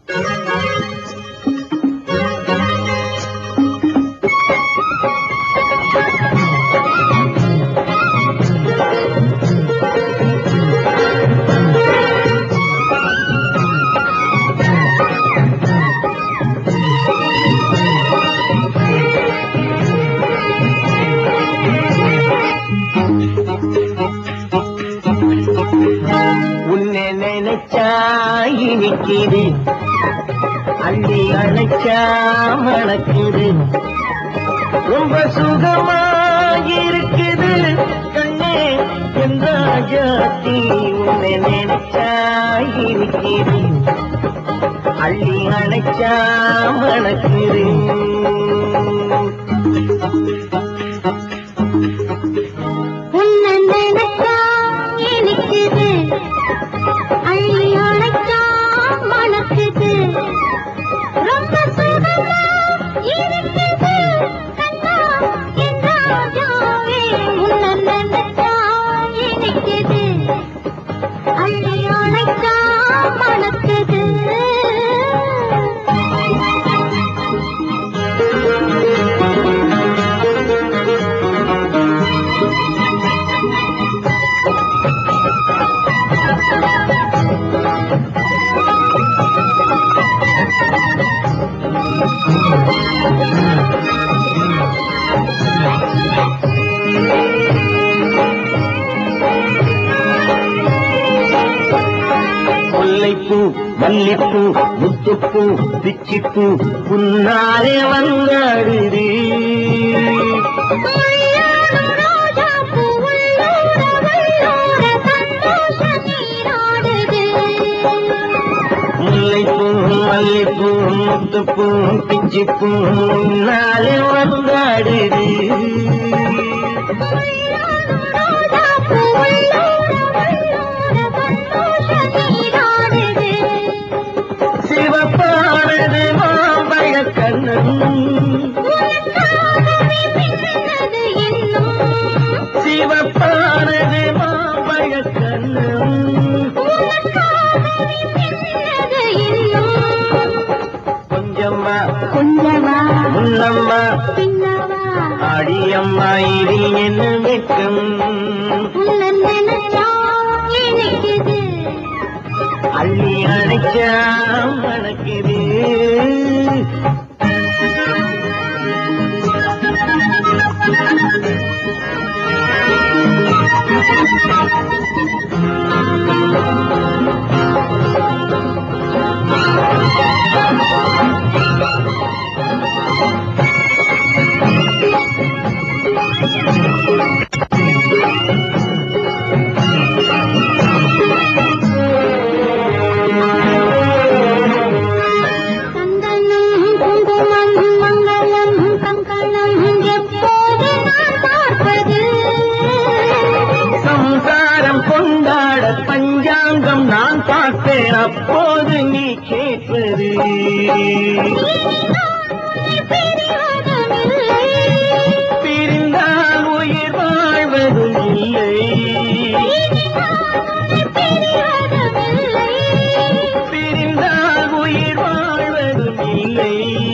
உன்னை நினைச்சா இனிக்குது அள்ளி அணைச்சா மணக்குது ரொம்ப சுகமா இருக்குது கண்ணே எந்த ஜாதி உன்னை நினைச்சா இனிக்குது அள்ளி அணைச்சா மணக்குது உன்னை நினைச்சா இனிக்குது அள்ளி அணைச்சா மணக்குது ரொம்ப சுகமா இருக்குது கண்ணா என் ராஜாவே உன்னை நினைச்சா இனிக்குது அள்ளி அணைச்சா மணக்குது முல்லைப்பூ மல்லிப்பூ முத்துப்பூ பிச்சிப்பூ புன்னாரே வந்தாடுது முல்லைப்பூ மல்லிப்பூ முத்துப்பூ பிச்சிப்பூ முன்னாலே வந்தாடுது சிவப்பானது மாம்பழ கண்ணன் சிவப்பானது மாம்பழ கண்ணன் கொஞ்சம்மா கொஞ்சமா முன்னம்மா பின்னவா அடியம்மா இது என்ன வெட்கம் உன்னை நினைச்சா இனிக்குது அள்ளி அணைச்சா மணக்குது சந்தனம் குங்குமம் மங்களம் கங்கணம் எப்போது நான் பார்ப்பது சம்சாரம் கொண்டாட பஞ்சாங்கம் நான் பார்த்தேன் அப்போது நீ கேட்பது பிரிந்தால் உயிர் வாழ்வதும் இல்லை பிரிந்தால் உயிர் வாழ்வதும் இல்லை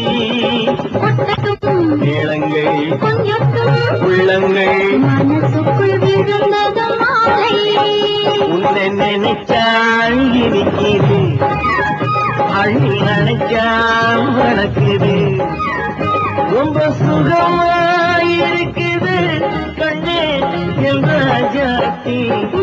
இளங்கள் உள்ளங்கள் மனசுக்குள் விழுந்தது மாலை உன்னை நினைச்சால் இனிக்குது அள்ளி நினைச்சா மணக்குது ரொம்ப சுகமா இருக்குது கண்ணே என் ராஜாத்தி